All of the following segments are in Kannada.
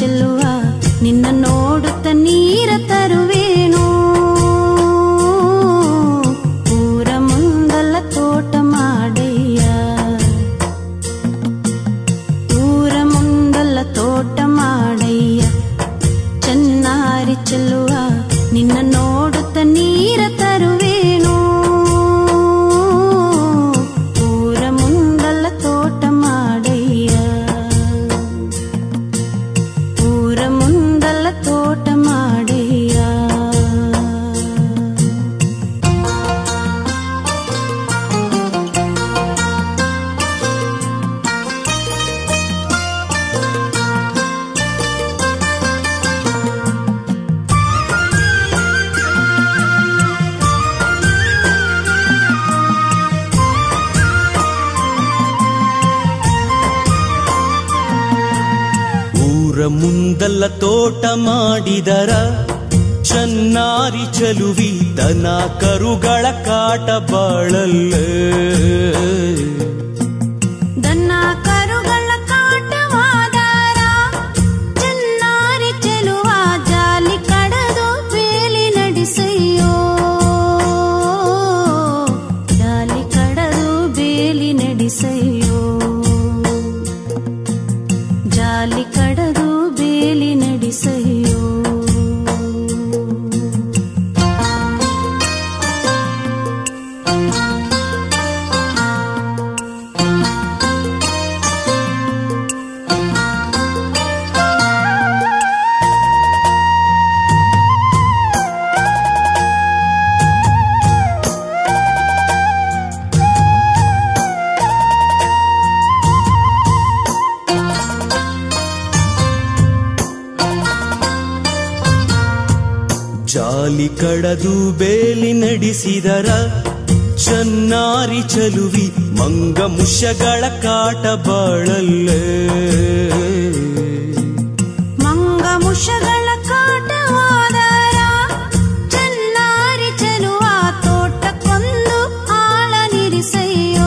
ಚೆಲ್ಲುವ ನಿನ್ನ ನೋಡುತ್ತ ನೀರ ತರುವೇಣೋ ಊರ ಮುಂದಲ್ಲ ತೋಟ ಮಾಡಯ್ಯ ಊರ ಮುಂದಲ್ಲ ತೋಟ ಮಾಡಯ್ಯ ಚೆನ್ನಾರಿ ಚೆಲ್ಲುವ ನಿನ್ನ ನೋಡುತ್ತ ನೀರ ತರುವೇಣೋ ಊರ ಮುಂದಲ್ಲ ತೋಟ ಮಾಡಯ್ಯ ಊರ ಮುಂದಲ್ಲ ತೋಟ ಮಾಡಯ್ಯ ಊರ ಮುಂದಲ್ಲ ತೋಟ ಮಾಡಿದರ ಚೆನ್ನಾರಿ ಚಲುವಿ ದನ ಕರುಗಳ ಕಾಟ ಬಾಳಲ್ಲೇ ದನ್ನ ಕರುಗಳ ಕಾಟವಾದಾರ ಚೆನ್ನಾರಿ ಚೆಲುವ ಜಾಲಿ ಕಡದು ಬೇಲಿ ನಡೆಸಯ್ಯೋ ಜಾಲಿ ಕಡದು ಬೇಲಿ ನಡೆಸಯ್ಯೋ ಜಾಲಿ ಕಡದು ಬೇಲಿ ನಡೆಸಯ್ಯೋ ಜಾಲಿ ಕಡದು ಬೇಲಿ ನಡೆಸಿದರ ಚೆನ್ನಾರಿ ಚಲುವಿ ಮಂಗ ಮುಷಗಳ ಕಾಟ ಬಾಳಲ್ಲೇ ಮಂಗ ಮುಷಗಳ ಕಾಟವಾದರ ಚೆನ್ನಾರಿ ಚೆಲುವ ತೋಟಕ್ಕೊಂದು ಆಳ ನಿರಿಸಯ್ಯೋ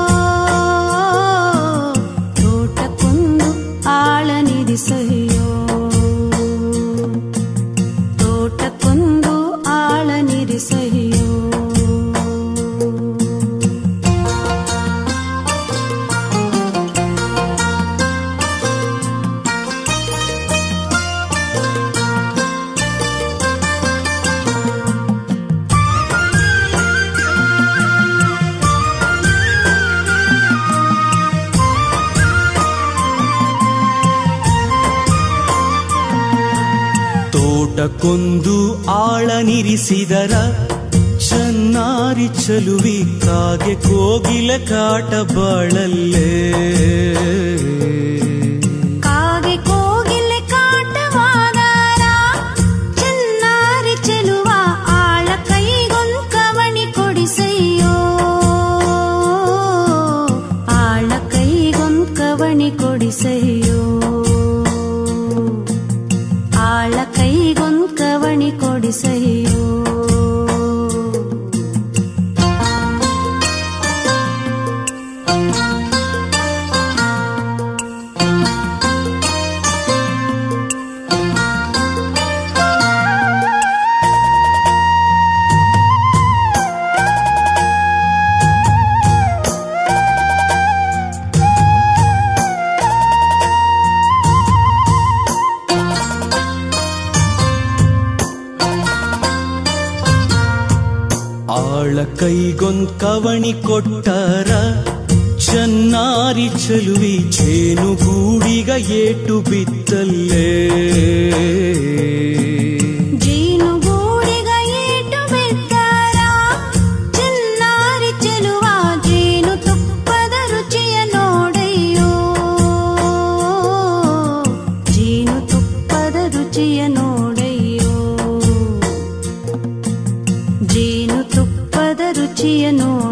ತೋಟಕ್ಕೊಂದು ಆಳ ನಿರಿಸಯ್ಯೋ ತೋಟಕ್ಕೊಂದು ಆಳ ನಿರಿಸಯ್ಯೋ ತೋಟಕ್ಕೊಂದು ಆಳ ನಿರಿಸಿದರ ಚೆನ್ನಾರಿ ಚಲುವಿ ಕಾಗೆ ಕೋಗಿಲ ಕಾಟ ಬಾಳಲ್ಲೇ ಕಾಗೆ ಕೋಗಿಲೆ ಕಾಟವಾದಾರ ಚೆನ್ನಾರಿ ಚೆಲುವ ಆಳ ಕೈಗೊಂದ್ ಕವಣಿ ಕೊಡಿಸಯ್ಯೋ ಆಳ ಕೈಗೊಂದ್ ಕವಣಿ ಕೊಡಿಸಯ್ಯೋ ಆಳ ಕೈಗೊಂದ್ ಕವಣಿ ಕೊಡಿಸಯ್ಯೋ ಆಳ ಕೈಗೊಂದ್ ಕವಣಿ ಕೊಟ್ಟಾರ ಚೆನ್ನಾರಿ ಚಲುವಿ ಜೇನು ಗೂಡಿಗ ಏಟು ಬಿತ್ತಲ್ಲೇ ಜೇನುಗೂಡಿಗ ಏಟು ಬಿದ್ದಾರ ಚಿನ್ನಾರಿ ಚೆಲುವ ಜೇನು ತುಪ್ಪದ ರುಚಿಯ ನೋಡಯ್ಯೋ ಜೇನು ತುಪ್ಪದ ರುಚಿಯ ನೋಡಯ್ಯೋ ಜೇನು ತುಪ್ಪದ ರುಚಿಯ ನೋಡ